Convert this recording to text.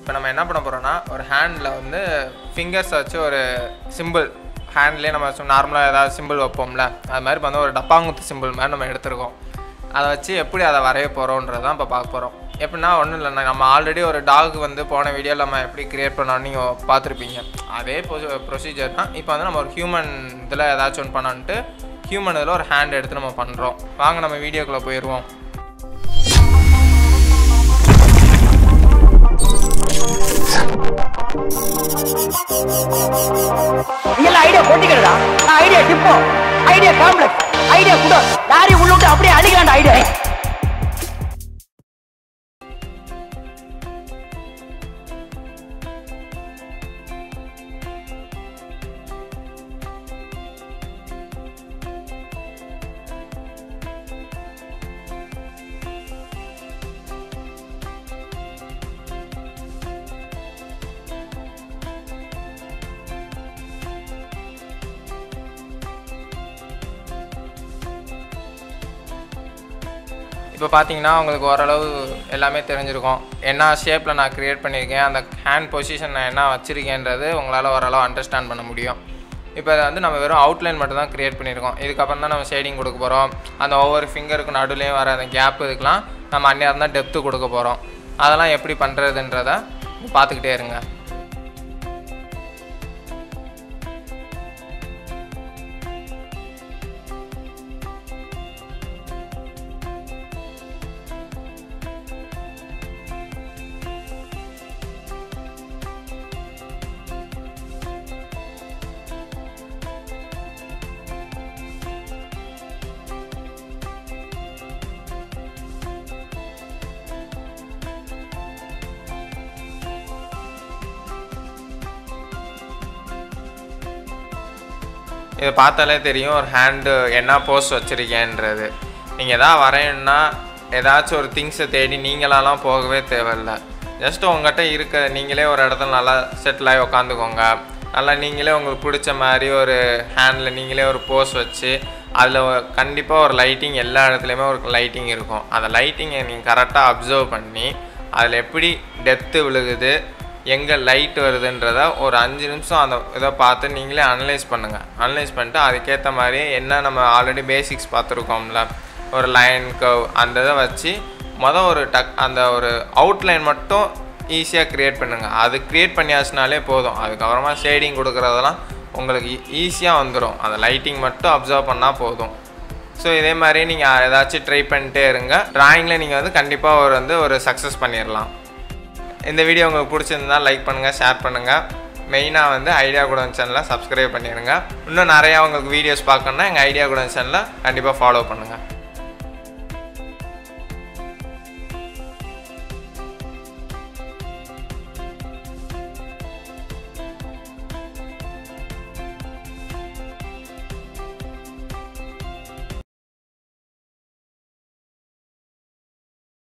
இப்போ நம்ம என்ன பண்ண போகிறோம்னா ஒரு ஹேண்டில் வந்து ஃபிங்கர்ஸை வச்சு ஒரு சிம்பிள் ஹேண்ட்லேயே நம்ம நார்மலாக ஏதாவது சிம்பிள் வைப்போம்ல அது மாதிரி இப்போ வந்து ஒரு டப்பாங்குத்து சிம்பிள் மாதிரி நம்ம எடுத்திருக்கோம் அதை வச்சு எப்படி அதை வரைய போகிறோன்றது தான் இப்போ பார்க்க போகிறோம் எப்படின்னா ஒன்றும் இல்லை நம்ம ஆல்ரெடி ஒரு டாக் வந்து போன வீடியோவில் நம்ம எப்படி க்ரியேட் பண்ணோம்னு நீங்கள் பார்த்துருப்பீங்க அதே ப்ரொசீஜர் தான் இப்போ வந்து நம்ம ஒரு ஹியூமன் இதில் ஏதாச்சும் ஒன்று பண்ணோன்ட்டு ஹியூமன் இதில் ஒரு ஹேண்ட் எடுத்து நம்ம பண்ணுறோம் வாங்க நம்ம வீடியோக்குள்ளே போயிடுவோம் இதெல்லாம் ஐடியா போட்டிக்கிறதா நான் idea depot idea complex idea குடோ லாரி உள்ள விட்டு அப்படியே அடிக்கலாம்டா ஐடியா இப்போ பார்த்தீங்கன்னா உங்களுக்கு ஓரளவு எல்லாமே தெரிஞ்சிருக்கும் என்ன ஷேப்பில் நான் க்ரியேட் பண்ணியிருக்கேன் அந்த ஹேண்ட் பொசிஷன் நான் என்ன வச்சுருக்கேன்றது உங்களால் ஓரளவு அண்டர்ஸ்டாண்ட் பண்ண முடியும் இப்போ இதை வந்து நம்ம வெறும் அவுட்லைன் மட்டும் தான் க்ரியேட் பண்ணியிருக்கோம் இதுக்கப்புறம் தான் நம்ம ஷேடிங் கொடுக்க போகிறோம் அந்த ஒவ்வொரு ஃபிங்கருக்கு நடுவுலையும் வர அந்த கேப் இதுக்கெலாம் நம்ம அந்நேரம் தான் டெப்த்து கொடுக்க போகிறோம் அதெல்லாம் எப்படி பண்ணுறதுன்றத பார்த்துக்கிட்டே இருங்க இதை பார்த்தாலே தெரியும் ஒரு ஹேண்டு என்ன போஸ் வச்சுருக்கேன்றது நீங்கள் எதாவது வரையணுன்னா ஏதாச்சும் ஒரு திங்ஸை தேடி நீங்களாலாம் போகவே தேவையில்ல ஜஸ்ட் உங்கள்கிட்ட இருக்க நீங்களே ஒரு இடத்துல நல்லா செட்டில் ஆகி உக்காந்துக்கோங்க நல்லா நீங்களே உங்களுக்கு பிடிச்ச மாதிரி ஒரு ஹேண்டில் நீங்களே ஒரு போஸ் வச்சு அதில் கண்டிப்பாக ஒரு லைட்டிங் எல்லா இடத்துலையுமே ஒரு லைட்டிங் இருக்கும் அந்த லைட்டிங்கை நீங்கள் கரெக்டாக அப்சர்வ் பண்ணி அதில் எப்படி டெப்த்து விழுகுது எங்கே லைட் வருதுன்றத ஒரு அஞ்சு நிமிஷம் அந்த இதை பார்த்து நீங்களே அனலைஸ் பண்ணுங்கள் அனலைஸ் பண்ணிட்டு அதுக்கேற்ற மாதிரி என்ன நம்ம ஆல்ரெடி பேசிக்ஸ் பார்த்துருக்கோம்ல ஒரு லைன் கவ் அந்த இதை வச்சு மொதல் ஒரு டக் அந்த ஒரு அவுட்லைன் மட்டும் ஈஸியாக க்ரியேட் பண்ணுங்கள் அது க்ரியேட் பண்ணியாச்சுனாலே போதும் அதுக்கப்புறமா ஷேடிங் கொடுக்குறதெல்லாம் உங்களுக்கு ஈஸியாக வந்துடும் அந்த லைட்டிங் மட்டும் அப்சர்வ் பண்ணால் போதும் ஸோ இதே மாதிரி நீங்கள் ஏதாச்சும் ட்ரை பண்ணிட்டே இருங்க ட்ராயிங்கில் நீங்கள் வந்து கண்டிப்பாக ஒரு வந்து ஒரு சக்ஸஸ் பண்ணிடலாம் இந்த வீடியோ உங்களுக்கு பிடிச்சிருந்தா லைக் பண்ணுங்கள் ஷேர் பண்ணுங்கள் மெயினாக வந்து ஐடியா குடன் சேனலை சப்ஸ்கிரைப் பண்ணிடுங்க இன்னும் நிறையா உங்களுக்கு வீடியோஸ் பார்க்கணுன்னா எங்கள் ஐடியா குடன் சேனலை கண்டிப்பாக ஃபாலோ பண்ணுங்கள்